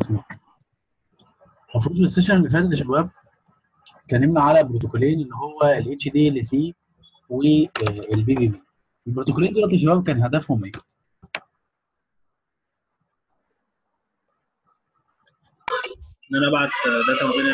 بسم الله المفروض في السيشن اللي فاتت يا شباب اتكلمنا على بروتوكولين اللي هو ال اتش دي ال سي والبي بي بي البروتوكولين دول يا شباب كان هدفهم ايه؟ ان انا ابعت داتا ما بين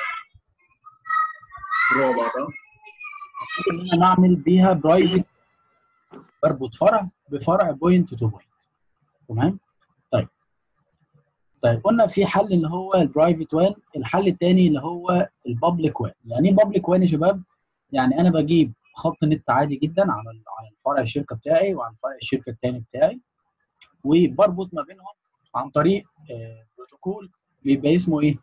الفروع بعضها المفروض ان انا بعمل بيها برايفت بربط فرع بفرع بوينت تو بوينت تمام؟ طيب طيب قلنا في حل اللي هو البرايفت وان الحل الثاني اللي هو البابليك وان يعني ايه بابليك وان يا شباب؟ يعني انا بجيب خط نت عادي جدا على على فرع الشركه بتاعي وعلى فرع الشركه الثاني بتاعي وبربط ما بينهم عن طريق آه، بروتوكول بيبقى اسمه ايه؟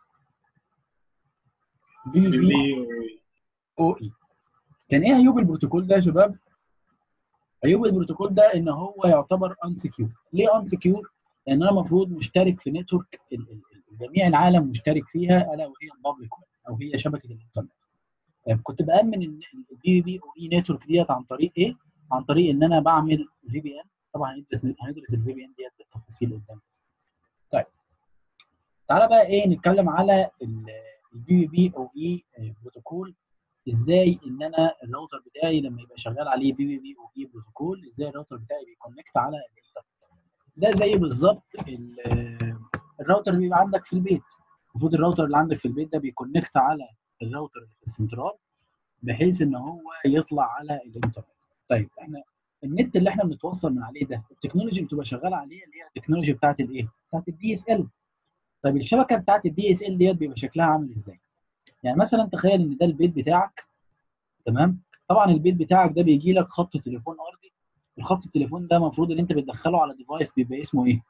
بي بي بي بي او اي كان ايه عيوب البروتوكول ده يا شباب؟ عيوب البروتوكول ده ان هو يعتبر ان سكيور ليه ان سكيور؟ لان انا المفروض مشترك في نتورك ال- ال- ال- جميع العالم مشترك فيها الا وهي البابليك ويب او هي شبكه الانترنت طيب كنت بامن البي بي او اي نتورك ديت عن طريق ايه؟ عن طريق ان انا بعمل في بي ان طبعا هندرس هندرس الفي بي ان ديت بالتفاصيل قدام طيب تعالى بقى ايه نتكلم على البي بي او اي بروتوكول ازاي ان انا الراوتر بتاعي لما يبقى شغال عليه بي بي بي او اي بروتوكول ازاي الراوتر بتاعي بيكونكت على الانترنت ده زي بالظبط ال- الراوتر اللي بيبقى عندك في البيت المفروض الراوتر اللي عندك في البيت ده بيكونكت على الراوتر اللي في السنترال بحيث ان هو يطلع على الانترنت طيب احنا النت اللي احنا بنتوصل من عليه ده التكنولوجي اللي بتبقى شغاله عليه اللي هي التكنولوجي بتاعت الايه؟ بتاعت الدي اس ال طيب الشبكه بتاعت الدي اس ال ديت بيبقى شكلها عامل ازاي؟ يعني مثلا تخيل ان ده البيت بتاعك تمام؟ طبعا البيت بتاعك ده بيجي لك خط تليفون ارضي الخط التليفون ده المفروض ان انت بتدخله على ديفايس بيبقى اسمه ايه؟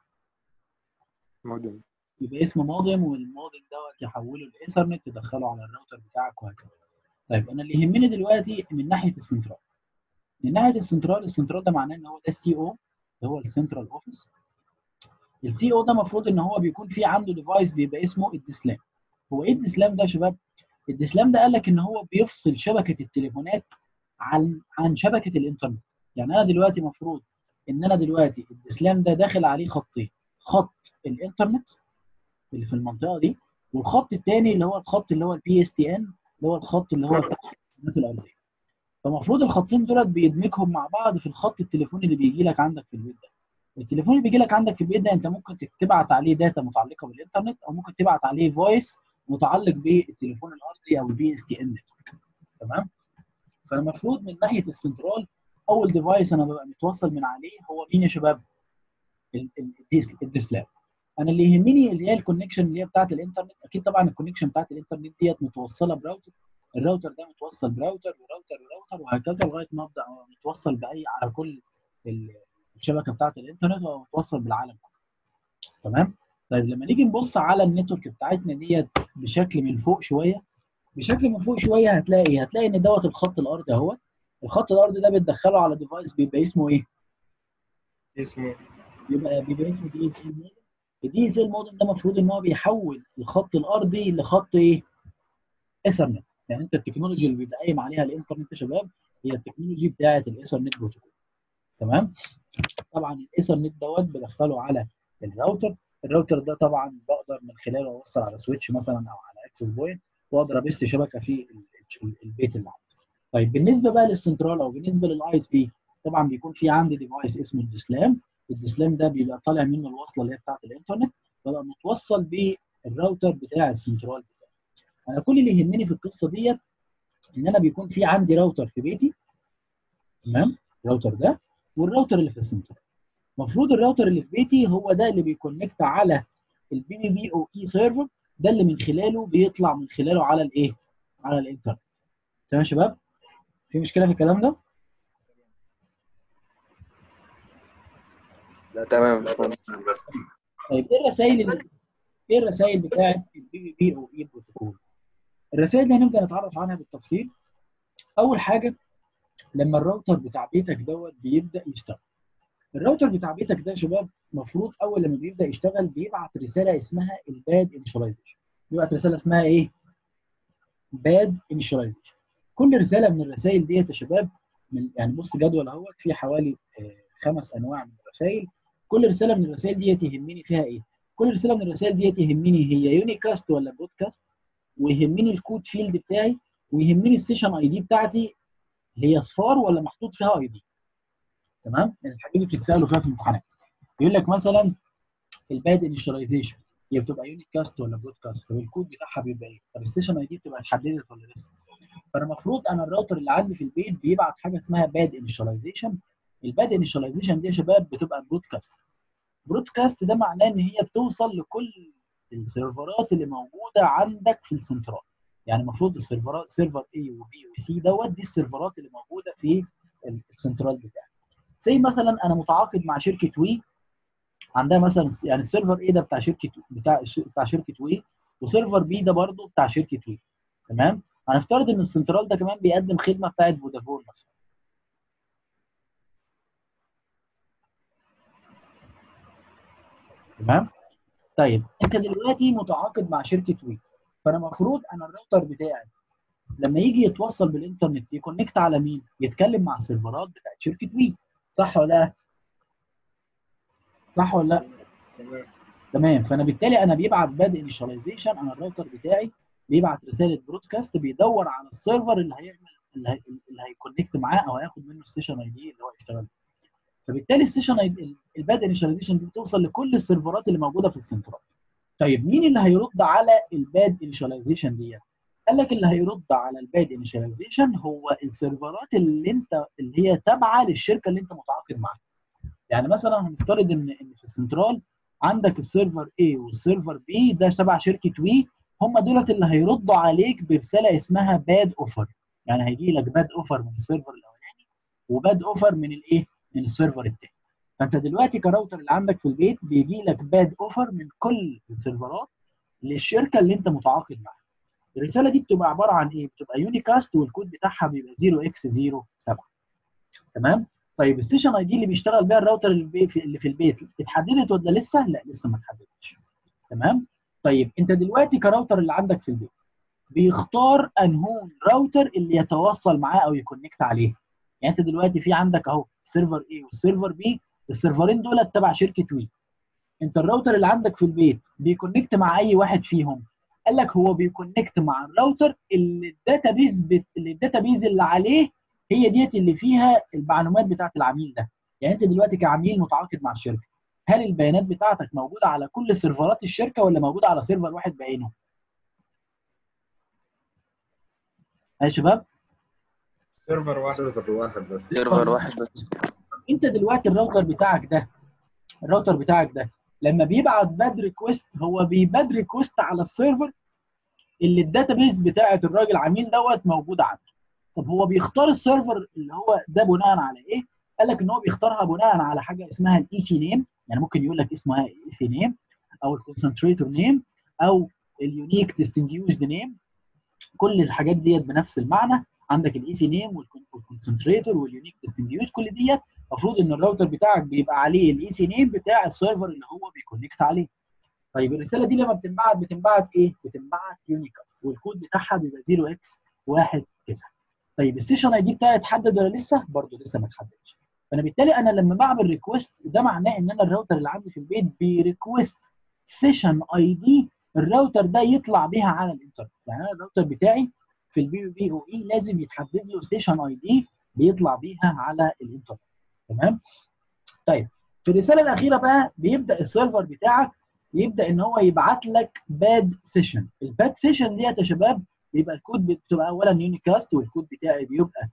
مودم يبقى اسمه مودم والمودم دوت يحوله لايثرنت تدخله على الراوتر بتاعك وهكذا. طيب انا اللي يهمني دلوقتي من ناحيه السنترال. من ناحيه السنترال السنترال ده معناه ان هو ده السي او اللي هو السنترال اوفيس. السي او ده المفروض ان هو بيكون في عنده ديفايس بيبقى اسمه الديسلام. هو ايه الديسلام ده يا شباب؟ الديسلام ده قال لك ان هو بيفصل شبكه التليفونات عن عن شبكه الانترنت. يعني انا دلوقتي المفروض ان انا دلوقتي الديسلام ده داخل عليه خطين خط الانترنت اللي في المنطقه دي والخط الثاني اللي هو الخط اللي هو البي اس تي ان اللي هو الخط اللي هو بتاع التليفونات الارضيه فالمفروض الخطين دولت بيدمجهم مع بعض في الخط التليفوني اللي بيجي لك عندك في البيت ده التليفون اللي بيجي لك عندك في البيت ده انت ممكن تبعت عليه داتا متعلقه بالانترنت او ممكن تبعت عليه فويس متعلق بالتليفون الارضي او البي اس تي ان تمام فالمفروض من ناحيه السنترال اول ديفايس انا ببقى متوصل من عليه هو مين يا شباب؟ ال- ال- الديس- الديسلاب انا اللي يهمني اللي هي الكونكشن اللي هي بتاعت الانترنت اكيد طبعا الكونكشن بتاعت الانترنت ديت متوصله براوتر الراوتر ده متوصل براوتر وراوتر وراوتر وهكذا لغايه ما ابدا متوصل باي على كل ال- الشبكه بتاعت الانترنت ومتوصل بالعالم كله تمام طيب لما نيجي نبص على النتورك بتاعتنا ديت بشكل من فوق شويه بشكل من فوق شويه هتلاقي ايه هتلاقي ان دوت الخط الارضي اهوت الخط الارضي ده بتدخله على ديفايس بيبقى اسمه ايه اسمه بيبقى بيبقى اسمه دي اس ال مودم الدي اس ال مودم ده المفروض ان هو بيحول الخط الارضي لخط ايه؟ ايثرنت يعني انت التكنولوجي اللي بيبقى قايم عليها الانترنت يا شباب هي التكنولوجي بتاعه الايثرنت بروتوكول تمام؟ طبعا الايثرنت دوت بدخله على الراوتر الراوتر ده طبعا بقدر من خلاله اوصل على سويتش مثلا او على اكسس بوينت واقدر ابث شبكه في ال- ال- البيت اللي عندي طيب بالنسبه بقى للسنترال او بالنسبه للاي اس بي طبعا بيكون في عندي ديفايس اسمه الديسلام الديسلام ده بيبقى طالع منه الوصله اللي هي بتاعت الانترنت ببقى متوصل بالراوتر بتاع السنترال بتاعي انا كل اللي يهمني في القصه ديت ان انا بيكون في عندي راوتر في بيتي تمام الراوتر ده والراوتر اللي في السنترال المفروض الراوتر اللي في بيتي هو ده اللي بيكونكت على البي بي بي او اي سيرفر ده اللي من خلاله بيطلع من خلاله على الايه على الانترنت تمام يا شباب في مشكله في الكلام ده لا تمام مش مهم. بس طيب ايه الرسائل اللي ايه الرسائل بتاعت البي بي بي او اي بروتوكول الرسائل دي هنبدا نتعرف عنها بالتفصيل اول حاجه لما الراوتر بتاع بيتك دوت بيبدا يشتغل الراوتر بتاع بيتك ده يا شباب المفروض اول لما بيبدا يشتغل بيبعت رساله اسمها الباد انيشاليزيشن بيبعت رساله اسمها ايه باد انيشاليزيشن كل رساله من الرسائل ديت يا شباب من يعني بص جدول اهوت في حوالي آه، خمس انواع من الرسائل كل رساله من الرسائل ديت يهمني فيها ايه كل رساله من الرسائل ديت يهمني هي يونيكاست ولا برودكاست ويهمني الكود فيلد بتاعي ويهمني السيشن اي دي بتاعتي هي صفار ولا محطوط فيها اي دي تمام يعني الحاجات دي بتتسالوا فيها في الامتحانات يقول لك مثلا الباد انيشاليزيشن هي بتبقى يونت كاست ولا برودكاست طب الكود بتاعها بيبقى ايه طب السيشن اي دي بتبقى اتحددت ولا لسه فانا المفروض انا الراوتر اللي عندي في البيت بيبعت حاجه اسمها باد انيشاليزيشن الباد انيشاليزيشن دي يا شباب بتبقى برودكاست برودكاست ده معناه ان هي بتوصل لكل السيرفرات اللي موجوده عندك في السنترال يعني المفروض السيرفرات سيرفر A وبي وسي دوت دي السيرفرات اللي موجوده في السنترال بتاعي زي مثلا انا متعاقد مع شركه وي عندها مثلا يعني السيرفر ايه ده بتاع شركه بتاع بتاع شركه وي وسيرفر بي ده برضه بتاع شركه وي تمام هنفترض ان السنترال ده كمان بيقدم خدمه بتاعت فودافون مثلا تمام طيب انت دلوقتي متعاقد مع شركه وي فانا المفروض انا الراوتر بتاعي لما يجي يتوصل بالانترنت يكونكت على مين؟ يتكلم مع السيرفرات بتاعت شركه وي صح ولا لا؟ صح ولا لا؟ تمام تمام فانا بالتالي انا بيبعت باد انيشاليزيشن انا الراوتر بتاعي بيبعت رساله برودكاست بيدور على السيرفر اللي هيعمل اللي, هي... اللي هيكونكت معاه او هياخد منه السيشن اي دي اللي هو يشتغل فبالتالي السيشن اي الباد انيشاليزيشن دي بتوصل لكل السيرفرات اللي موجوده في السنترال طيب مين اللي هيرد على الباد انيشاليزيشن ديت؟ قال لك اللي هيرد على الباد انيشاليزيشن هو السيرفرات اللي انت اللي هي تابعه للشركه اللي انت متعاقد معاها. يعني مثلا هنفترض ان ان في السنترال عندك السيرفر A والسيرفر B ده تبع شركه وي هم دولت اللي هيردوا عليك برساله اسمها باد اوفر يعني هيجي لك باد اوفر من السيرفر الاولاني وباد اوفر من الايه؟ من السيرفر الثاني. فانت دلوقتي كراوتر اللي عندك في البيت بيجي لك باد اوفر من كل السيرفرات للشركه اللي انت متعاقد معاها. الرساله دي بتبقى عباره عن ايه؟ بتبقى يونيكاست والكود بتاعها بيبقى 0x07 تمام؟ طيب السيشن اي دي اللي بيشتغل بيها الراوتر اللي, بي في اللي في البيت اتحددت ولا لسه؟ لا لسه ما اتحددتش تمام؟ طيب انت دلوقتي كراوتر اللي عندك في البيت بيختار انهون راوتر اللي يتوصل معاه او يكونكت عليه يعني انت دلوقتي في عندك اهو سيرفر A والسيرفر B السيرفرين دول تبع شركه وي انت الراوتر اللي عندك في البيت بيكونكت مع اي واحد فيهم قال لك هو بيكونكت مع الراوتر اللي الداتابيز بت... اللي الداتابيز اللي عليه هي ديت اللي فيها المعلومات بتاعت العميل ده يعني انت دلوقتي كعميل متعاقد مع الشركه هل البيانات بتاعتك موجوده على كل سيرفرات الشركه ولا موجوده على سيرفر واحد بعينه يا شباب سيرفر واحد سيرفر واحد بس سيرفر واحد بس انت دلوقتي الراوتر بتاعك ده الراوتر بتاعك ده لما بيبعت باد ريكويست هو بيباد ريكويست على السيرفر اللي الداتابيز بتاعه الراجل عميل دوت موجوده عنده طب هو بيختار السيرفر اللي هو ده بناء على ايه قال لك ان هو بيختارها بناء على حاجه اسمها الاي سي نيم يعني ممكن يقول لك اسمها الاي سي نيم او الكونسنتريتور نيم او اليونيك ديستنجيوشد نيم كل الحاجات ديت بنفس المعنى عندك الاي سي نيم والكونسنتريتور واليونيك ديستنجيوشد كل ديت المفروض ان الراوتر بتاعك بيبقى عليه الاي سي نيم بتاع السيرفر اللي هو بيكونكت عليه طيب الرساله دي لما بتنبعت بتنبعت ايه بتنبعت يونيكاست والكود بتاعها بيبقى 0x19 طيب السيشن اي دي بتاعي اتحدد ولا لسه برضه لسه ما اتحددش فانا بالتالي انا لما بعمل ريكوست ده معناه ان انا الراوتر اللي عندي في البيت بيريكوست سيشن اي دي الراوتر ده يطلع بيها على الانترنت يعني انا الراوتر بتاعي في البي بي او اي لازم يتحدد له سيشن اي دي بيطلع بيها على الانترنت تمام طيب في الرساله الاخيره بقى بيبدا السيرفر بتاعك يبدا ان هو يبعت لك باد سيشن الباد سيشن ديت يا شباب بيبقى الكود بتبقى اولا يونيكاست والكود بتاعي بيبقى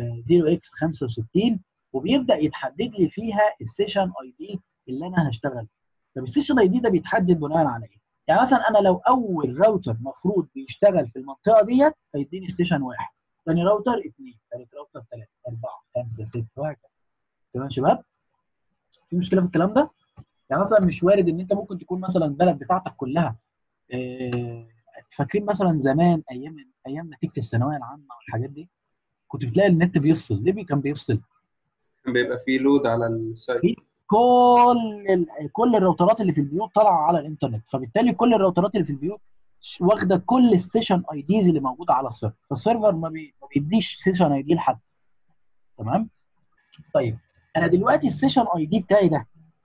0x65 وبيبدا يتحدد لي فيها السيشن اي دي اللي انا هشتغل طب السيشن اي دي ده بيتحدد بناء على ايه؟ يعني مثلا انا لو اول راوتر مفروض بيشتغل في المنطقه ديت هيديني ستيشن واحد ثاني راوتر اثنين ثالث راوتر ثلاثه اربعه خمسه سته وهكذا تمام يا شباب؟ في مشكله في الكلام ده؟ يعني مثلا مش وارد ان انت ممكن تكون مثلا البلد بتاعتك كلها آه، فاكرين مثلا زمان ايام ايام نتيجه الثانويه العامه والحاجات دي كنت بتلاقي النت بيفصل ليه بي- كان بيفصل؟ بيبقى فيه لود على السايت كل ال- كل الراوترات اللي في البيوت طالعه على الانترنت فبالتالي كل الراوترات اللي في البيوت ش- واخده كل السيشن اي ديز اللي موجوده على السيرفر فالسيرفر ما, بي... ما بيديش سيشن اي دي لحد تمام طيب انا دلوقتي السيشن اي دي بتاعي ده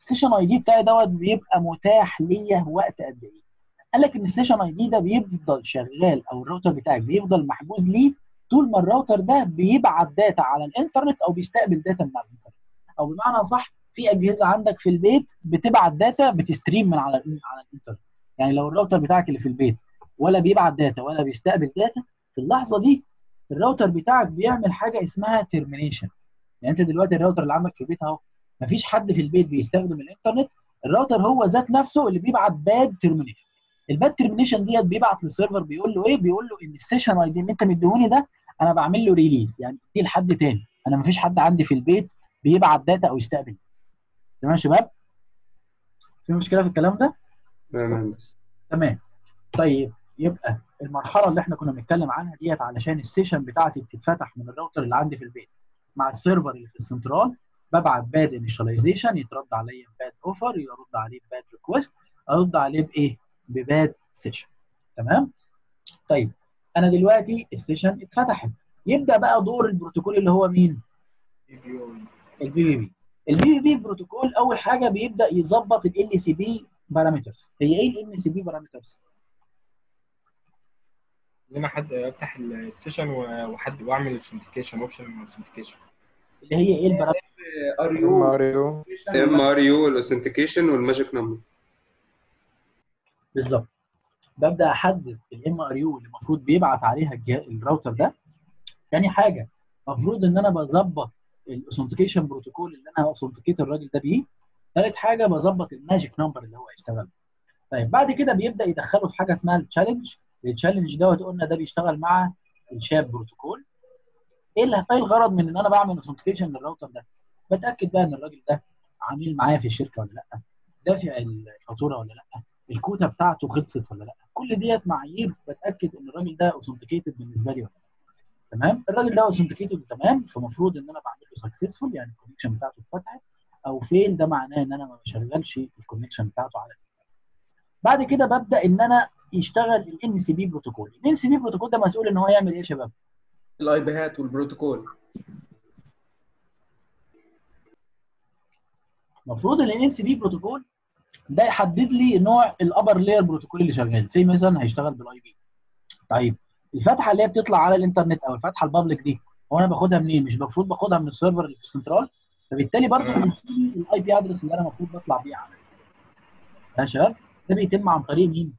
السيشن اي دي بتاعي دوت بيبقى متاح ليا وقت قد ايه قال لك ان السيشن اي دي ده بيفضل شغال او الراوتر بتاعك بيفضل محجوز ليه طول ما الراوتر ده بيبعت داتا على الانترنت او بيستقبل داتا من على الانترنت او بمعنى صح في اجهزه عندك في البيت بتبعت داتا بتستريم من على على الانترنت يعني لو الراوتر بتاعك اللي في البيت ولا بيبعت داتا ولا بيستقبل داتا في اللحظه دي الراوتر بتاعك بيعمل حاجه اسمها ترمينيشن يعني انت دلوقتي الراوتر اللي عندك في البيت اهو مفيش حد في البيت بيستخدم الانترنت الراوتر هو ذات نفسه اللي بيبعت باد ترمينيشن الباد ترمينيشن ديت بيبعت للسيرفر بيقول له ايه بيقول له ان السيشن اي دي اللي انت مديهوني ده انا بعمل له ريليز يعني دي لحد تاني انا مفيش حد عندي في البيت بيبعت داتا او يستقبل تمام يا شباب في مشكله في الكلام ده تمام بس تمام طيب يبقى المرحله اللي احنا كنا بنتكلم عنها ديت علشان السيشن بتاعتي بتتفتح من الراوتر اللي عندي في البيت مع السيرفر اللي في السنترال ببعت باد انيشاليزيشن يترد عليا باد اوفر يرد عليه باد ريكوست ارد عليه بايه؟ بباد سيشن تمام؟ طيب انا دلوقتي السيشن اتفتحت يبدا بقى دور البروتوكول اللي هو مين؟ البي بي بي البي بي بي بروتوكول اول حاجه بيبدا يظبط ال سي بي بارامترز هي ايه ال سي بي بارامترز؟ ان انا حد افتح السيشن و- وحد واعمل الاوثنتيكيشن اوبشن الاوثنتيكيشن اللي هي ايه البارامترز؟ ار يو ماريو ام ار يو الاوثنتيكيشن والماجيك نمبر بالظبط ببدا احدد الام ار يو اللي المفروض بيبعت عليها الجهاز الراوتر ده تاني حاجه المفروض ان انا بظبط الاوثنتيكيشن بروتوكول اللي انا اوثنتيكيت الراجل ده بيه ثالث حاجه بظبط الماجيك نمبر اللي هو هيشتغل بيه. طيب بعد كده بيبدا يدخله في حاجه اسمها التشالنج التشالنج دوت قلنا ده بيشتغل مع الشاب بروتوكول ايه اللي ايه الغرض من ان انا بعمل اوثنتيكيشن للراوتر ده بتاكد بقى ان الراجل ده عميل معايا في الشركه ولا لا دافع الفاتوره ولا لا الكوتا بتاعته خلصت ولا لا كل ديت معايير بتاكد ان الراجل ده اوثنتيكيتد بالنسبه لي ولا لا تمام الراجل ده اوثنتيكيتد تمام فالمفروض ان انا بعمل له سكسسفول يعني الكونكشن بتاعته اتفتحت او فين ده معناه ان انا ما بشغلش الكونكشن بتاعته على بعد كده ببدا ان انا يشتغل الان سي بي بروتوكول الان سي بي بروتوكول ده مسؤول ان هو يعمل ايه يا شباب الاي بيهات والبروتوكول المفروض الان سي بي بروتوكول ده يحدد لي نوع الابر لاير بروتوكول اللي شغال زي مثلا هيشتغل بالاي بي طيب الفتحه اللي هي بتطلع على الانترنت او الفتحه البابليك دي هو انا باخدها منين مش المفروض باخدها من السيرفر اللي في السنترال فبالتالي برضه بيديني الاي بي ادرس اللي انا المفروض بطلع بيه على يا شباب ده بيتم عن طريق مين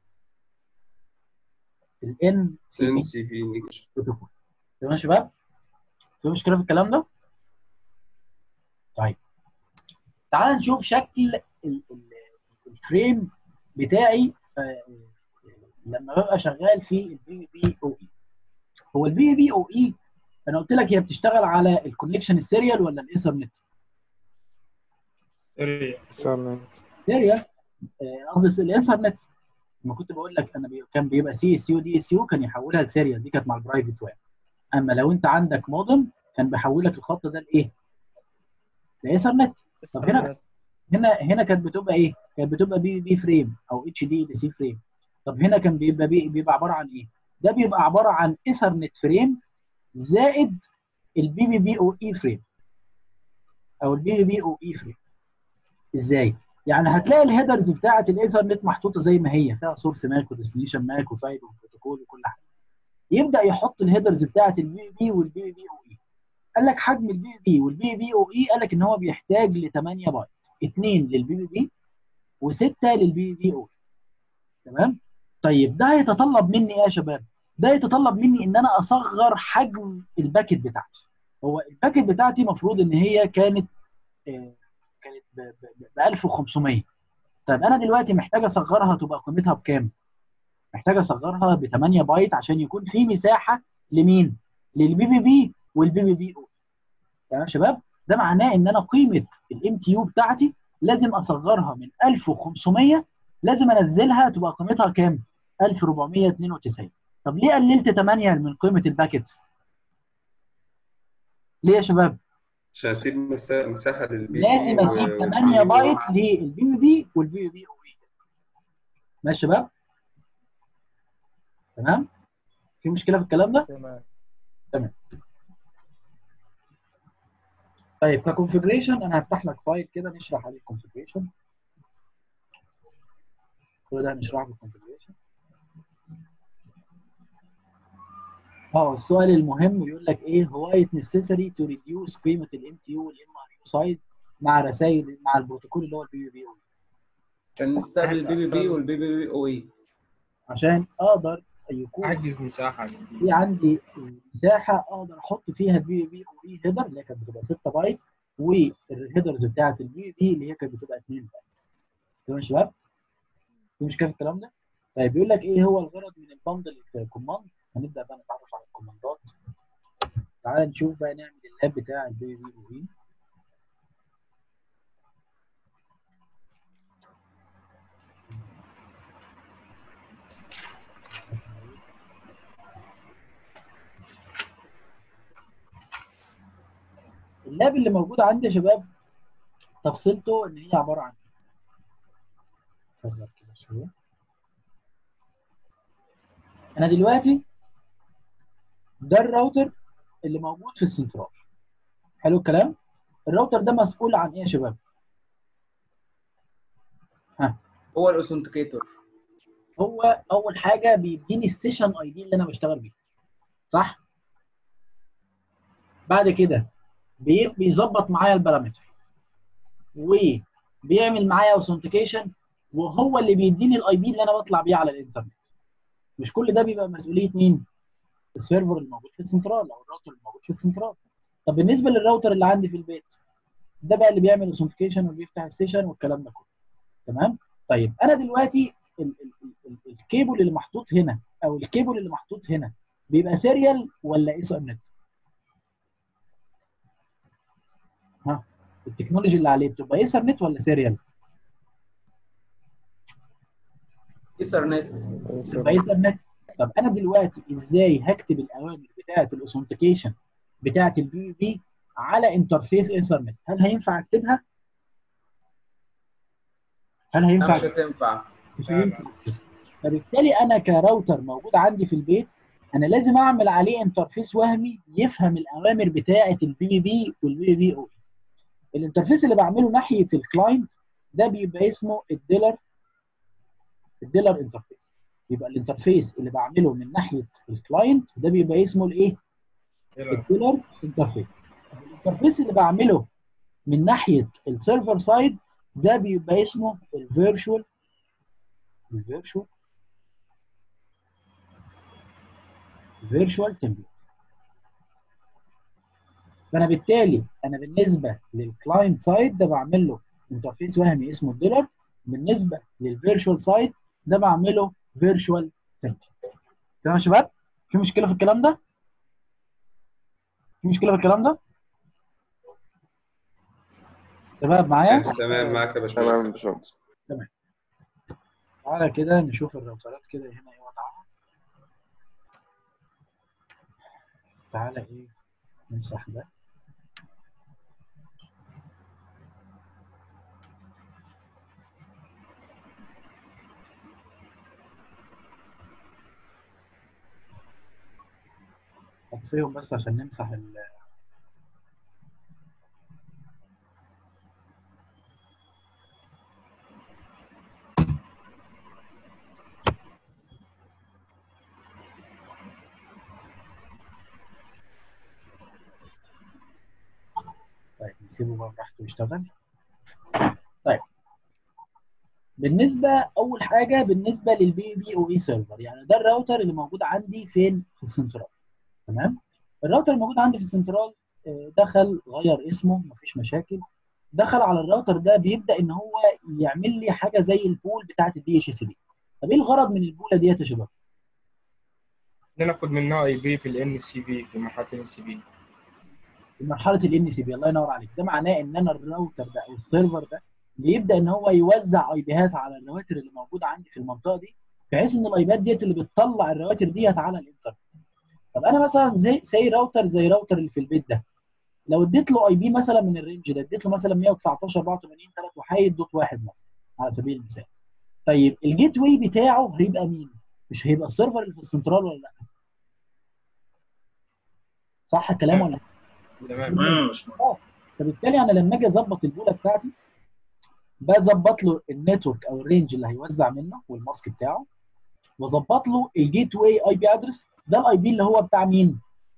الان سي ان بي سي بي بروتوكول تمام يا شباب في مشكله في الكلام ده طيب تعال نشوف شكل ال- ال- الفريم بتاعي آه، لما ببقى شغال في البي بي او اي هو البي بي او اي انا قلت لك هي بتشتغل على الكونكشن السيريال ولا الايثرنت سوري سالنت سيريال آه، قصدي الايثرنت لما كنت بقول لك انا بي... كان بيبقى سي اس يو دي اس يو كان يحولها لسيريال دي كانت مع البرايفت ويب اما لو انت عندك مودم كان بيحول لك الخط ده لايه؟ لايثرنت طب هنا هنا هنا كانت بتبقى ايه؟ كانت بتبقى بي بي فريم او اتش دي دي سي فريم طب هنا كان بيبقى بي بيبقى عباره عن ايه؟ ده بيبقى عباره عن ايثرنت فريم زائد البي بي بي او اي فريم او البي بي بي او اي فريم ازاي؟ يعني هتلاقي الهيدرز بتاعه الايثرنت محطوطه زي ما هي فيها سورس ماك وديستنيشن ماك وفايل وبروتوكول وكل حاجه يبدا يحط الهيدرز بتاعه البي بي والبي بي او اي قال لك حجم البي بي والبي بي او اي قال لك ان هو بيحتاج ل 8 بايت 2 للبي بي بي و6 للبي بي او تمام طيب ده هيتطلب مني ايه يا شباب ده يتطلب مني ان انا اصغر حجم الباكت بتاعتي هو الباكت بتاعتي المفروض ان هي كانت آه، كانت ب 1500 طيب انا دلوقتي محتاج اصغرها تبقى قيمتها بكام محتاج اصغرها ب 8 بايت عشان يكون في مساحه لمين للبي بي بي والبي بي بي او تمام يا شباب ده معناه ان انا قيمه الام تي يو بتاعتي لازم اصغرها من 1500 لازم انزلها تبقى قيمتها كام 1492 طب ليه قللت 8 من قيمه الباكتس ليه يا شباب عشان اسيب مسا- مساحه للبي لازم اسيب 8 بايت للبي بي بي والبي بي او اي ماشي يا شباب تمام في مشكله في الكلام ده تمام طيب ككونفجريشن انا هفتح لك فايل كده نشرح عليه الكونفجريشن كل ده هنشرحه في الكونفجريشن اه السؤال المهم بيقول لك ايه هو it necessary to reduce قيمه الام تي يو والام ار يو سايز مع رسائل مع البروتوكول اللي هو البي بي بي او عشان نستقبل البي بي بي والبي بي بي او اي عشان اقدر يكون احجز مساحه في عندي مساحه اقدر احط فيها البي بي او اي هيدر اللي هي كانت بتبقى 6 بايت والهيدرز بتاعت البي بي اللي هي كانت بتبقى 2 بايت تمام يا شباب؟ في مشكله في الكلام ده؟ طيب بيقول لك ايه هو الغرض من البندل كوماند هنبدا بقى نتعرف على الكوماندات تعال نشوف بقى نعمل اللاب بتاع البي بي او اي اللاب اللي موجود عندي يا شباب تفصيلته ان هي عباره عن صغر كده شويه انا دلوقتي ده الراوتر اللي موجود في السنترال حلو الكلام الراوتر ده مسؤول عن ايه يا شباب هو الاوثنتيكيتور هو اول حاجه بيديني السيشن اي دي اللي انا بشتغل بيه صح بعد كده بي- بيظبط معايا البارامتر وبيعمل معايا اوثنتيكيشن وهو اللي بيديني الاي بي اللي انا بطلع بيه على الانترنت مش كل ده بيبقى مسؤوليه مين السيرفر اللي موجود في السنترال او الراوتر اللي موجود في السنترال طب بالنسبه للراوتر اللي عندي في البيت ده بقى اللي بيعمل اوثنتيكيشن وبيفتح السيشن والكلام ده كله تمام طيب انا دلوقتي ال- ال- ال- الكيبل اللي محطوط هنا او الكيبل اللي محطوط هنا بيبقى سيريال ولا ايثرنت ها التكنولوجي اللي عليه بتبقى ايثرنت ولا سيريال ايثرنت بتبقى ايثرنت طب انا دلوقتي ازاي هكتب الاوامر بتاعه الاوثنتيكيشن بتاعه البي بي على انترفيس ايثرنت هل هينفع اكتبها هل هينفع مش هتنفع مش هينفع فبالتالي انا كراوتر موجود عندي في البيت انا لازم اعمل عليه انترفيس وهمي يفهم الاوامر بتاعه البي بي بي والبي بي او الانترفيس اللي بعمله ناحيه الكلاينت ده بيبقى اسمه الديلر الديلر انترفيس يبقى الانترفيس اللي بعمله من ناحيه الكلاينت ده بيبقى اسمه الايه الديلر انترفيس الانترفيس اللي بعمله من ناحيه السيرفر سايد ده بيبقى اسمه الفيرشوال الفيرشوال فيرشوال تمبلت فانا بالتالي انا بالنسبه للكلاينت سايد ده بعمل له انترفيس وهمي اسمه الدولار بالنسبه للفيرشوال سايد ده بعمله فيرشوال تمبلت تمام يا شباب في مشكله في الكلام ده في مشكله في الكلام ده شباب معايا تمام معاك يا باشمهندس تمام يا باشمهندس تعالى كده نشوف الراوترات كده هنا ايه وضعها تعالى ايه نمسح ده اطفيهم بس عشان نمسح ال طيب نسيبه بقى براحته يشتغل طيب بالنسبه اول حاجه بالنسبه للبي بي او اي سيرفر يعني ده الراوتر اللي موجود عندي فين في السنترال تمام الراوتر الموجود عندي في السنترال آه، دخل غير اسمه مفيش مشاكل دخل على الراوتر ده بيبدا ان هو يعمل لي حاجه زي البول بتاعت الدي اتش سي بي طب ايه الغرض من البوله ديت يا شباب ناخد منها اي بي في الان سي بي في مرحله الان سي بي في مرحله الان سي بي الله ينور عليك ده معناه ان انا الراوتر ده او السيرفر ده بيبدا ان هو يوزع اي بيهات على الرواتر اللي موجوده عندي في المنطقه دي بحيث ان الاي بيات ديت اللي بتطلع الرواتر ديت على الانترنت طب انا مثلا زي زي راوتر زي راوتر اللي في البيت ده لو اديت له اي بي مثلا من الرينج ده اديت له مثلا 119 84 3 وحيد دوت واحد مثلا على سبيل المثال طيب الجيت واي بتاعه هيبقى مين؟ مش هيبقى السيرفر اللي في السنترال ولا لا؟ صح الكلام ولا تمام اه فبالتالي انا لما اجي اظبط البوله بتاعتي بظبط له النتورك او الرينج اللي هيوزع منه والماسك بتاعه واظبط له الجيت واي اي بي ادرس ده الاي بي اللي هو بتاع مين؟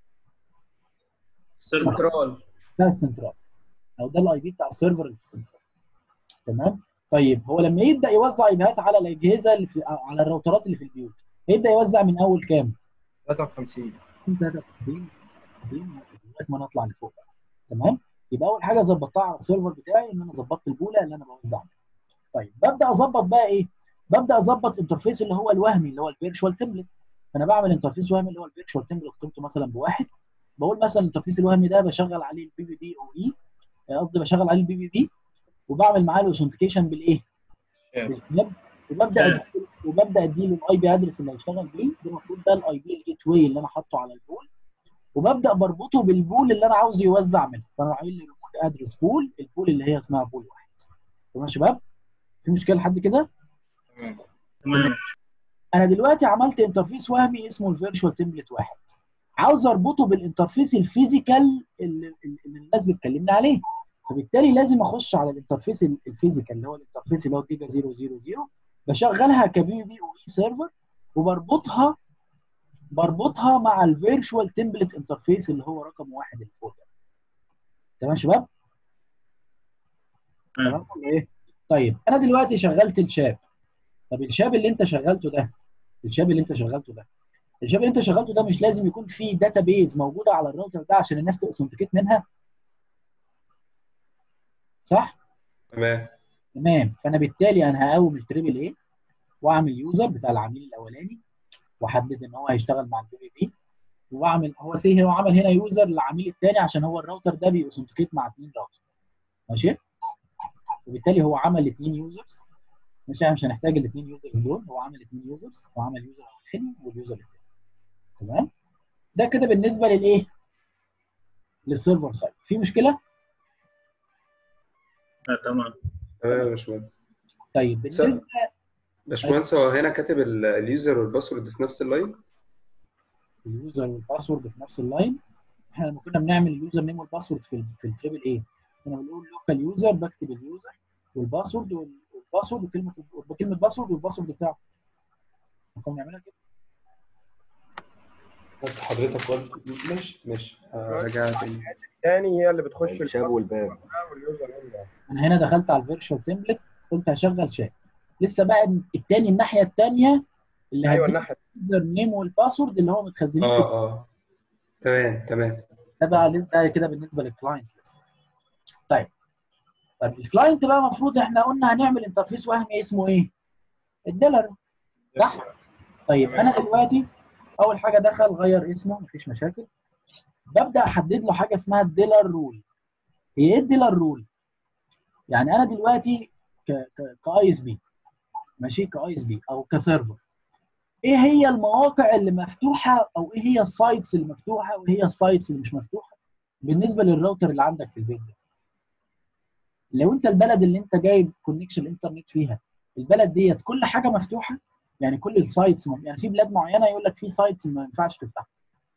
سنترال ده السنترال او ده الاي بي بتاع السيرفر اللي في السنترال تمام طيب هو لما يبدا يوزع ايبيهات على الاجهزه اللي في أو على الراوترات اللي في البيوت هيبدا يوزع من اول كام؟ 53 من 53 50 لغايه ما نطلع لفوق بقى تمام يبقى اول حاجه ظبطتها على السيرفر بتاعي ان انا ظبطت البوله اللي انا بوزع منها طيب ببدا اظبط بقى ايه ببدا اظبط انترفيس اللي هو الوهمي اللي هو الفيرتشوال تمبلت فانا بعمل انترفيس وهمي اللي هو الفيرتشوال تمبلت قيمته مثلا بواحد بقول مثلا الانترفيس الوهمي ده بشغل عليه البي بي بي او اي قصدي بشغل عليه البي بي بي وبعمل معاه الاوثنتيكيشن بالايه؟ شاب. بالكلاب وببدا أديله وببدا اديله الاي بي ادرس اللي هيشتغل بيه ده المفروض ده الاي بي الجيت واي اللي انا حاطه على البول وببدا بربطه بالبول اللي انا عاوزه يوزع منه فانا عامل لي ريموت ادرس بول البول اللي هي اسمها بول واحد تمام يا شباب في مشكله لحد كده تمام تمام انا دلوقتي عملت انترفيس وهمي اسمه الفيرتشوال تمبلت واحد عاوز اربطه بالانترفيس الفيزيكال اللي, اللي الناس بتكلمنا عليه فبالتالي لازم اخش على الانترفيس ال- الفيزيكال اللي هو الانترفيس اللي هو جيجا 000 بشغلها كبي بي او اي سيرفر وبربطها بربطها مع الفيرتشوال تمبلت انترفيس اللي هو رقم واحد اللي فوق ده تمام يا شباب؟ تمام ولا ايه؟ طيب انا دلوقتي شغلت الشاب طب الشاب اللي انت شغلته ده الشاب اللي انت شغلته ده الشاب اللي انت شغلته ده مش لازم يكون في داتابيز موجوده على الراوتر ده عشان الناس تاوثنتيكيت منها صح؟ تمام تمام فانا بالتالي انا هقوم التريبل ايه واعمل يوزر بتاع العميل الاولاني واحدد ان هو هيشتغل مع البي بي بي واعمل هو سي هو عمل هنا يوزر للعميل الثاني عشان هو الراوتر ده بيأوثنتيكيت مع اثنين راوتر ماشي وبالتالي هو عمل اثنين يوزرز ماشي مش هنحتاج الاثنين يوزرز دول هو عمل اثنين يوزرز وعمل يوزر اولاني واليوزر الثاني تمام ده كده بالنسبه للايه للسيرفر سايد في مشكله آه، تمام تمام يا باشمهندس طيب بالنسبه باشمهندس هو هنا كاتب ال- اليوزر والباسورد في نفس اللاين اليوزر والباسورد في نفس اللاين احنا لما كنا بنعمل اليوزر نيم والباسورد في ال في التريبل ايه كنا بنقول لوكال يوزر بكتب اليوزر والباسورد وال- والباسورد وكلمه وكلمه باسورد والباسورد بتاعه كنا بنعملها كده بس حضرتك قلت ماشي ماشي راجع تاني تاني هي اللي بتخش في الشاب والباب واليوزر نيم ده. انا هنا دخلت على الفيرتشوال تمبلت قلت هشغل شات لسه بقى التاني الناحيه الثانيه اللي ايوه هديك الناحيه اليوزر نيم والباسورد اللي هو متخزنين في اه اه تمام تمام ده بقى ده كده بالنسبه للكلاينت طيب طيب الكلاينت بقى المفروض احنا قلنا هنعمل انترفيس وهمي اسمه ايه؟ الديلر صح؟ طيب انا دلوقتي اول حاجه دخل غير اسمه مفيش مشاكل ببدا احدد له حاجه اسمها الديلر رول هي ايه الديلر رول؟ يعني انا دلوقتي ك ك كاي اس بي ماشي كاي اس بي او كسيرفر ايه هي المواقع اللي مفتوحه او ايه هي السايتس اللي مفتوحه وايه هي السايتس اللي مش مفتوحه بالنسبه للراوتر اللي عندك في البيت ده لو انت البلد اللي انت جايب كونكشن انترنت فيها البلد ديت كل حاجه مفتوحه يعني كل السايتس يعني في بلاد معينه يقول لك في سايتس ما ينفعش تفتحها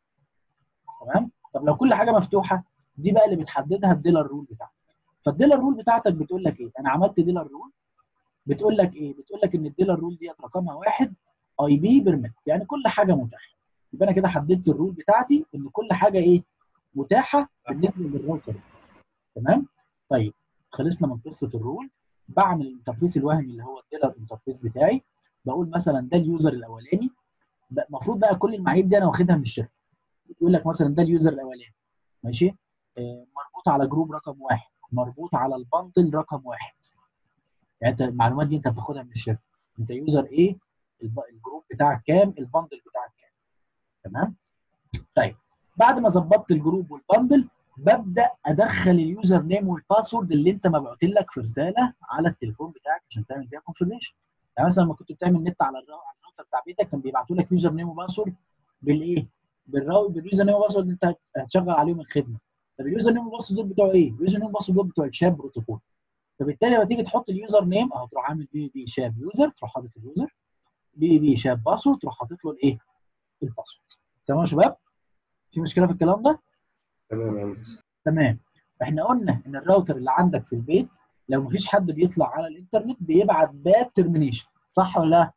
تمام طب لو كل حاجه مفتوحه دي بقى اللي بتحددها الديلر رول بتاعتك فالديلر رول بتاعتك بتقول لك ايه انا عملت ديلر رول بتقول لك ايه بتقول لك ان الديلر رول ديت رقمها واحد اي بي بيرميت يعني كل حاجه متاحه يبقى انا كده حددت الرول بتاعتي ان كل حاجه ايه متاحه بالنسبه للراوتر تمام طيب خلصنا من قصه الرول بعمل الانترفيس الوهمي اللي هو الديلر انترفيس بتاعي بقول مثلا ده اليوزر الاولاني المفروض بقى كل المعايير دي انا واخدها من الشركه يقول لك مثلا ده اليوزر الاولاني ماشي آه مربوط على جروب رقم واحد مربوط على البندل رقم واحد يعني انت المعلومات دي انت بتاخدها من الشركه انت يوزر ايه الجروب بتاعك كام البندل بتاعك كام تمام طيب بعد ما ظبطت الجروب والبندل ببدا ادخل اليوزر نيم والباسورد اللي انت مبعوت لك في رساله على التليفون بتاعك عشان تعمل بيها كونفرميشن يعني مثلا لما كنت بتعمل نت على الراوتر بتاع بيتك كان بيبعتوا لك يوزر نيم وباسورد بالايه؟ بالراو باليوزر نيم وباسورد انت هتشغل عليهم الخدمه طب اليوزر نيم وباسورد دول بتوع ايه؟ اليوزر نيم وباسورد دول بتوع الشاب بروتوكول فبالتالي لما تيجي تحط اليوزر نيم اهو تروح عامل بي بي شاب يوزر تروح حاطط اليوزر بي بي شاب باسورد تروح حاطط له الايه؟ الباسورد تمام يا شباب؟ في مشكله في الكلام ده؟ تمام يا مهندس تمام احنا قلنا ان الراوتر اللي عندك في البيت لو مفيش حد بيطلع على الانترنت بيبعت باد ترمينيشن صح ولا لا؟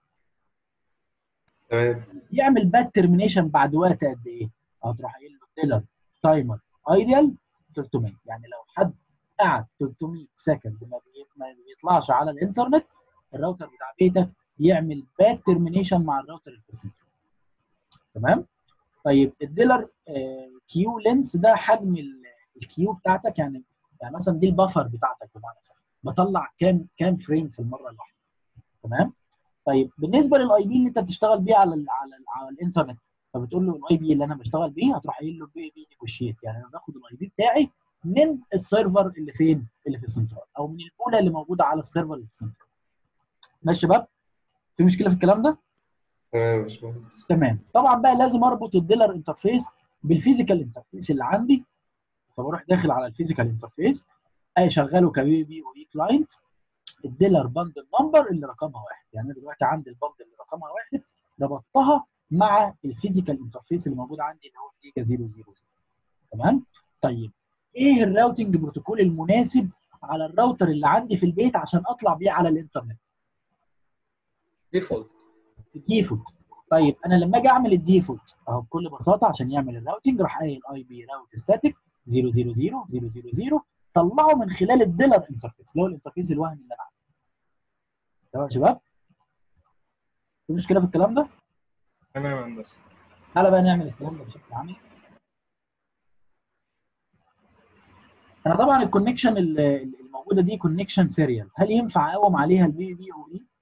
تمام يعمل باد ترمينيشن بعد وقت قد ايه؟ هتروح قايل له ديلر تايمر ايديال 300 يعني لو حد قعد 300 سكند ما, بي... ما بيطلعش على الانترنت الراوتر بتاع بيتك يعمل باد ترمينيشن مع الراوتر اللي في السنتر تمام؟ طيب الديلر كيو لينس ده حجم ال- الكيو بتاعتك يعني يعني مثلا دي البفر بتاعتك بمعنى صح بطلع كام كام فريم في المره الواحده تمام؟ طيب بالنسبه للاي بي اللي انت بتشتغل بيه على ال على ال على الانترنت فبتقول له الاي بي اللي انا بشتغل بيه هتروح قايل له بي بي نيجوشيت يعني انا باخد الاي بي بتاعي من السيرفر اللي فين؟ اللي في السنترال او من البوله اللي موجوده على السيرفر اللي في السنترال. ماشي يا شباب؟ في مشكله في الكلام ده؟ تمام يا باشمهندس تمام طبعا بقى لازم اربط الديلر انترفيس بالفيزيكال انترفيس اللي عندي فبروح داخل على الفيزيكال انترفيس اشغله كبي بي او اي كلاينت الديلر باندل نمبر اللي رقمها واحد يعني انا دلوقتي عندي الباندل اللي رقمها واحد ربطتها مع الفيزيكال انترفيس اللي موجود عندي اللي هو جيجا 000 تمام طيب ايه الراوتنج بروتوكول المناسب على الراوتر اللي عندي في البيت عشان اطلع بيه على الانترنت ديفولت الديفولت طيب انا لما اجي اعمل الديفولت اهو بكل بساطه عشان يعمل الراوتنج راح قايل اي بي راوت ستاتيك 000 000 طلعه من خلال الديلر انترفيس اللي هو الانترفيس الوهمي اللي انا عامله تمام يا شباب في مشكله في الكلام ده تمام يا هندسه تعالى بقى نعمل الكلام ده بشكل عملي انا طبعا الكونكشن الموجوده دي كونكشن سيريال هل ينفع اقوم عليها البي بي او اي؟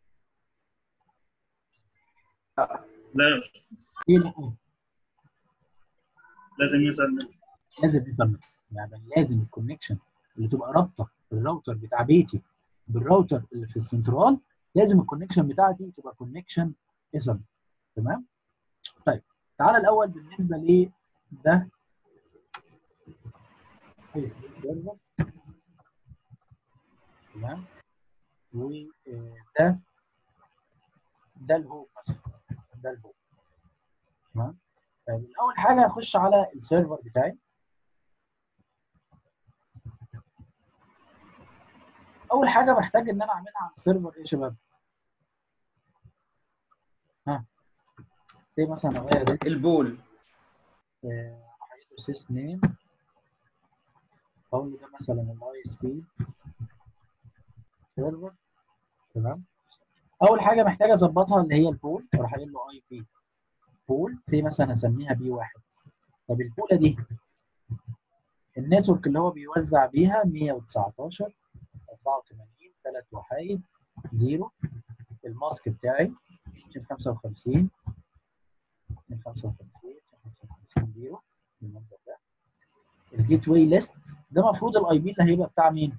لا ايه لا لازم يسأل لازم يسمى يعني لازم الكونكشن اللي تبقى رابطه الراوتر بتاع بيتي بالراوتر اللي في السنترال لازم الكونكشن بتاعتي تبقى كونكشن ايثرنت تمام طيب تعالى الاول بالنسبه ل ده سيرفر تمام وده ده الهوم مثلا ده الهوم تمام طيب اول حاجه هخش على السيرفر بتاعي اول حاجه محتاج ان انا اعملها على السيرفر ايه يا شباب ها زي مثلا اغير ده البول هحط سيس نيم اقول له ده مثلا الاي اس بي سيرفر تمام اول حاجه محتاج اظبطها اللي هي البول اروح قايل له اي بي بول زي مثلا اسميها بي واحد طب البوله دي النتورك اللي هو بيوزع بيها 119 84 3 وحايد 0 الماسك بتاعي 255 255 255 0 بالمنظر ده الجيت واي ليست ده المفروض الاي بي اللي هيبقى بتاع مين؟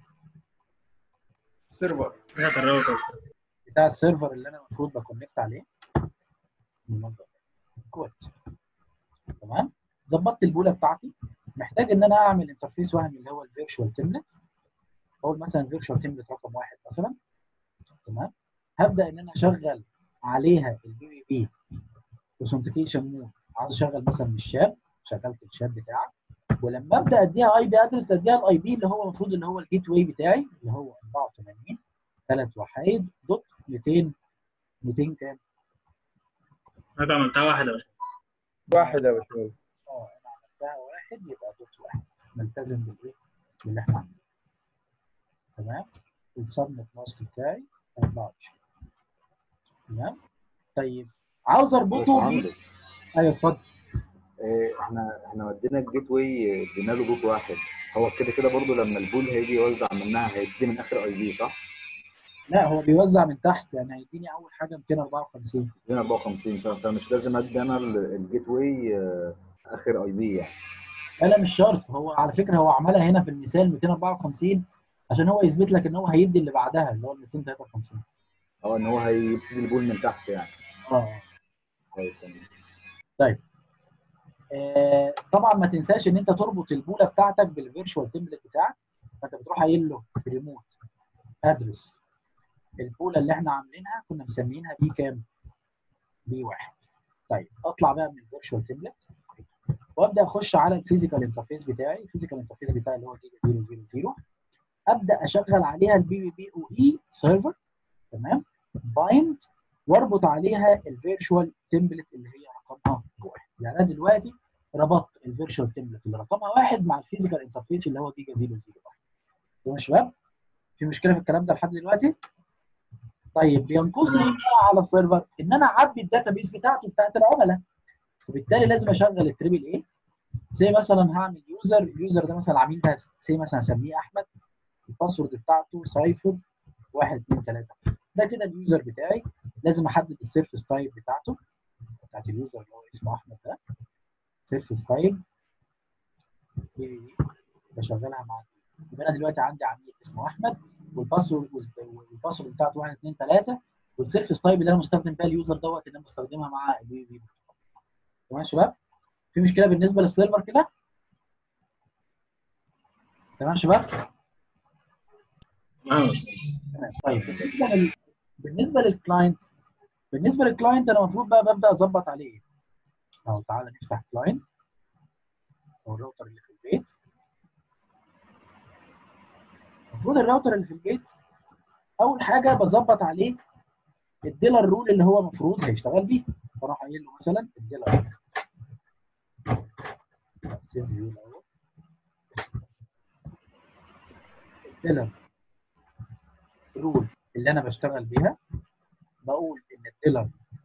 سيرفر بتاعت الراوتر بتاع السيرفر اللي انا المفروض بكونكت عليه بالمنظر ده كويس تمام ظبطت البوله بتاعتي محتاج ان انا اعمل انترفيس وهمي اللي هو الفيرشوال تمبلت اقول مثلا فيرشوال تمبلت رقم واحد مثلا تمام هبدا ان انا اشغل عليها البي بي بي اوثنتيكيشن مود عايز اشغل مثلا من الشاب شغلت الشاب بتاعك ولما ابدا اديها اي بي ادرس اديها الاي بي اللي هو المفروض اللي هو الجيت واي بتاعي اللي هو 84 ثلاث وحايد دوت 200 200 كام؟ انا عملتها واحد يا باشا واحد يا باشمهندس اه انا عملتها واحد يبقى دوت واحد نلتزم بالايه؟ باللي احنا عاملينه تمام؟ السبنت ماسك بتاعي 24 تمام؟ طيب عاوز اربطه ب- باشمهندس ايوه اتفضل إيه، احنا احنا ودينا الجيت واي ادينا له بوت واحد هو كده كده برضه لما البول هيجي يوزع منها هيدي من اخر اي بي صح؟ لا هو بيوزع من تحت يعني هيديني اول حاجه 254 254 ف- فمش لازم ادي انا ال- الجيت واي آه، اخر اي بي يعني لا لا مش شرط هو على فكره هو عملها هنا في المثال 254 عشان هو يثبت لك ان هو هيدي اللي بعدها اللي هو 253 اه ان هو هيبتدي البول من تحت يعني اه طيب تمام آه، طبعا ما تنساش ان انت تربط البوله بتاعتك بالفيرشوال تمبلت بتاعك فانت بتروح قايل له ريموت ادرس البوله اللي احنا عاملينها كنا مسمينها بي كام؟ بي واحد طيب اطلع بقى من الفيرشوال تمبلت وابدا اخش على الفيزيكال انترفيس بتاعي الفيزيكال انترفيس بتاعي اللي هو جيجا 000 ابدا اشغل عليها البي بي بي او اي سيرفر تمام بايند واربط عليها الفيرتشوال تمبلت اللي هي رقمها واحد يعني انا دلوقتي ربطت الفيرتشوال تمبلت اللي رقمها واحد مع الفيزيكال انترفيس اللي هو جيجا 001 تمام يا شباب في مشكله في الكلام ده لحد دلوقتي طيب بينقصني ايه بقى على السيرفر ان انا اعبي الداتابيس بتاعته بتاعت العملاء وبالتالي لازم اشغل التريبل اي زي مثلا هعمل يوزر اليوزر ده مثلا عميل ده زي مثلا هسميه احمد الباسورد بتاعته سايفر 1 2 3 ده كده اليوزر بتاعي لازم احدد السيرفيس تايب بتاعته بتاعت اليوزر اللي هو اسمه احمد ده سيرفيس تايب بشغلها مع يبقى انا دلوقتي عندي عميل اسمه احمد والباسورد والباسورد بتاعته 1 2 3 والسيرفيس تايب اللي انا مستخدم بيها اليوزر دوت اللي انا بستخدمها مع البي في تمام يا شباب في مشكله بالنسبه للسيرفر كده تمام يا شباب تمام يا باشمهندس تمام طيب بالنسبه لل... بالنسبه للكلاينت بالنسبه للكلاينت انا المفروض بقى ببدا اظبط عليه ايه؟ اهو تعالى نفتح كلاينت او الراوتر اللي في البيت المفروض الراوتر اللي في البيت اول حاجه بظبط عليه الديلر رول اللي هو المفروض هيشتغل بيه فاروح قايل له مثلا الديلر اسيس فيو الاول الديلر رول اللي انا بشتغل بيها بقول ان الديلر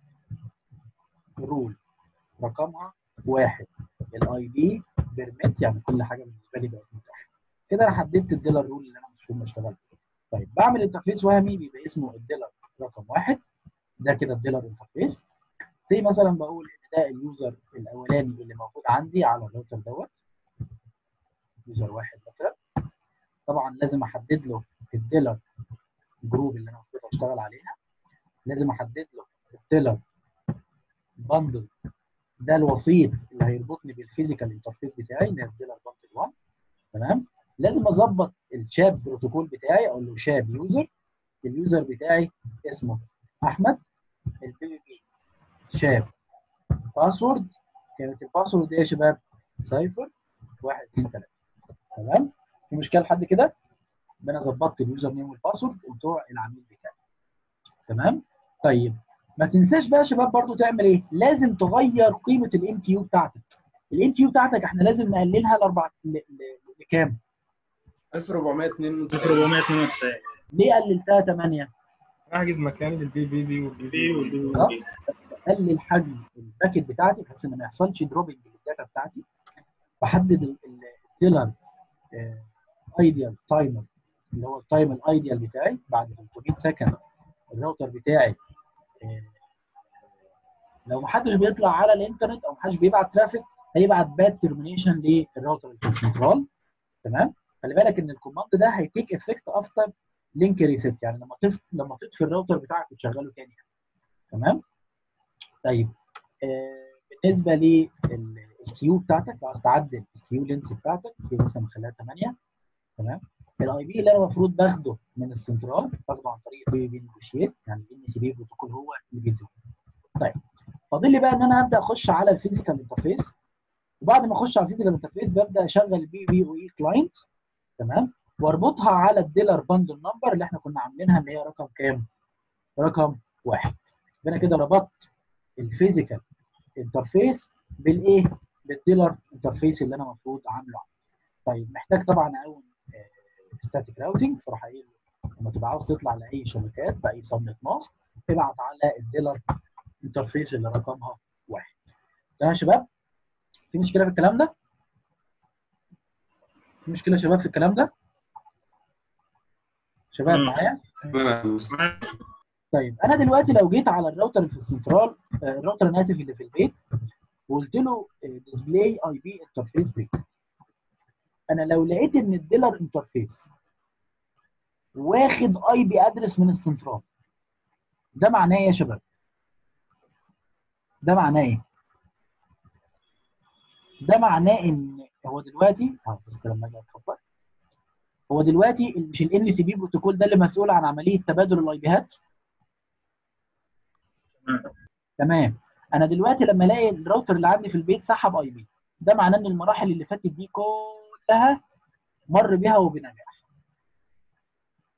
رول رقمها واحد الاي بي بيرميت يعني كل حاجه بالنسبه لي بقت متاحه كده انا حددت الديلر رول اللي انا المفروض بشتغل بيه طيب بعمل انترفيس وهمي بيبقى اسمه الديلر رقم واحد ده كده الديلر انترفيس زي مثلا بقول ان ده اليوزر الاولاني اللي موجود عندي على الراوتر دوت يوزر واحد مثلا طبعا لازم احدد له الديلر جروب اللي انا المفروض اشتغل عليها لازم احدد له الديلر باندل ده الوسيط اللي هيربطني بالفيزيكال انترفيس بتاعي اللي هي الديلر باندل 1 تمام لازم اظبط الشاب بروتوكول بتاعي اقول له شاب يوزر اليوزر بتاعي اسمه احمد البي بي بي شاب باسورد كانت الباسورد ايه يا شباب؟ سايفر 1 2 3 تمام؟ في مشكله لحد كده؟ يبقى انا ظبطت اليوزر نيم والباسورد بتوع العميل بتاعي تمام؟ طيب ما تنساش بقى يا شباب برضو تعمل ايه؟ لازم تغير قيمه الام تي يو بتاعتك الام تي يو بتاعتك احنا لازم نقللها لاربع ل- ل- لكام؟ 1492 1492 ليه قللتها 8؟ احجز مكان للبي بي بي والبي بي بي والبي آه. اقلل حجم الباكت بتاعتي بحيث ان ما يحصلش دروبنج للداتا بتاعتي بحدد الديلر ايديال تايمر اللي هو التايم الايديال بتاعي بعد 300 سكند الراوتر بتاعي آه، لو ما حدش بيطلع على الانترنت او ما حدش بيبعت ترافيك هيبعت باد ترمينيشن للراوتر اللي في السنترال تمام خلي بالك ان الكوماند ده هيتيك افكت افتر لينك ريسيت يعني لما تف... لما تطفي الراوتر بتاعك وتشغله تاني تمام طيب آه بالنسبه للكيو بتاعتك لو عايز تعدل الكيو لينس بتاعتك زي مثلا نخليها 8 تمام الاي بي اللي انا المفروض باخده من السنترال باخده عن طريق بي بي نيجوشيت يعني الان سي بي بروتوكول هو اللي بيديه طيب فاضل لي بقى ان انا ابدا اخش على الفيزيكال انترفيس وبعد ما اخش على الفيزيكال انترفيس ببدا اشغل البي بي او اي كلاينت تمام واربطها على الديلر باندل نمبر اللي احنا كنا عاملينها اللي هي رقم كام؟ رقم واحد يبقى انا كده ربطت الفيزيكال انترفيس بالايه؟ بالديلر انترفيس اللي انا المفروض عامله طيب محتاج طبعا اقوم ستاتيك راوتنج فراح قايل له لما تبقى عاوز تطلع لاي شبكات باي سبنت ماسك ابعت على الديلر انترفيس اللي رقمها واحد تمام يا شباب؟ في مشكله في الكلام ده؟ في مشكله يا شباب في الكلام ده؟ شباب مم. معايا؟ تمام يا هندسة. معاك. طيب انا دلوقتي لو جيت على الراوتر اللي في السنترال آه، الراوتر انا اسف اللي في البيت وقلت له ديسبلاي اي بي انترفيس بريك انا لو لقيت ان الديلر انترفيس واخد اي بي ادرس من السنترال ده معناه ايه يا شباب؟ ده معناه ايه؟ ده معناه ان هو دلوقتي اه بس لما اجي اتخبر هو دلوقتي مش الان سي بي بروتوكول ده اللي مسؤول عن عمليه تبادل الاي بيهات تمام. تمام انا دلوقتي لما الاقي الراوتر اللي عندي في البيت سحب اي بي ده معناه ان المراحل اللي فاتت دي كلها مر بيها وبنجاح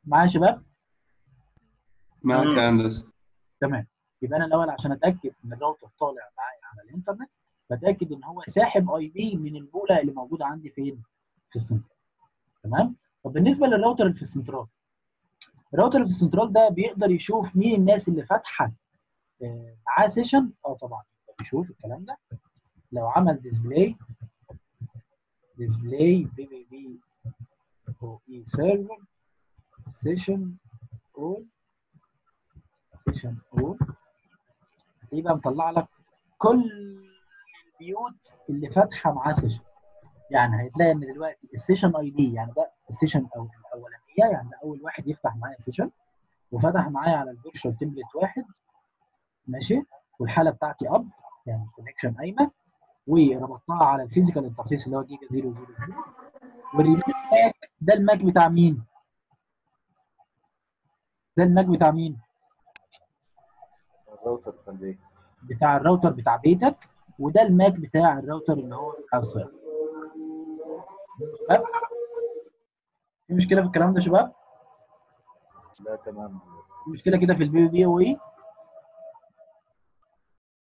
معايا يا شباب معاك مم. يا هندسه تمام يبقى انا الاول عشان اتاكد ان الراوتر طالع معايا على الانترنت بتاكد ان هو ساحب اي بي من البوله اللي موجوده عندي فين في السنترال تمام طب بالنسبه للراوتر اللي في السنترال الراوتر اللي في السنترال ده بيقدر يشوف مين الناس اللي فاتحه آه، معاه سيشن اه طبعا يقدر يشوف الكلام ده لو عمل ديسبلاي ديسبلاي بي بي بي او اي سيرفر سيشن اول سيشن اول هتلاقيه بقى مطلع لك كل البيوت اللي فاتحه معاه سيشن يعني هتلاقي ان دلوقتي السيشن اي دي يعني ده السيشن أو الاولانيه يعني ده اول واحد يفتح معايا سيشن وفتح معايا على الفيرشوال تمبلت واحد ماشي والحاله بتاعتي اب يعني كونكشن قايمه وربطناها على الفيزيكال انترفيس اللي هو جيجا 000 والريموت ماك ده الماك بتاع مين؟ ده الماك بتاع مين؟ الراوتر بتاع البيت بتاع الراوتر بتاع بيتك وده الماك بتاع الراوتر اللي هو بتاع السيرفر شباب؟ في مشكله في الكلام ده يا شباب؟ لا تمام في مشكله كده في البي بي او اي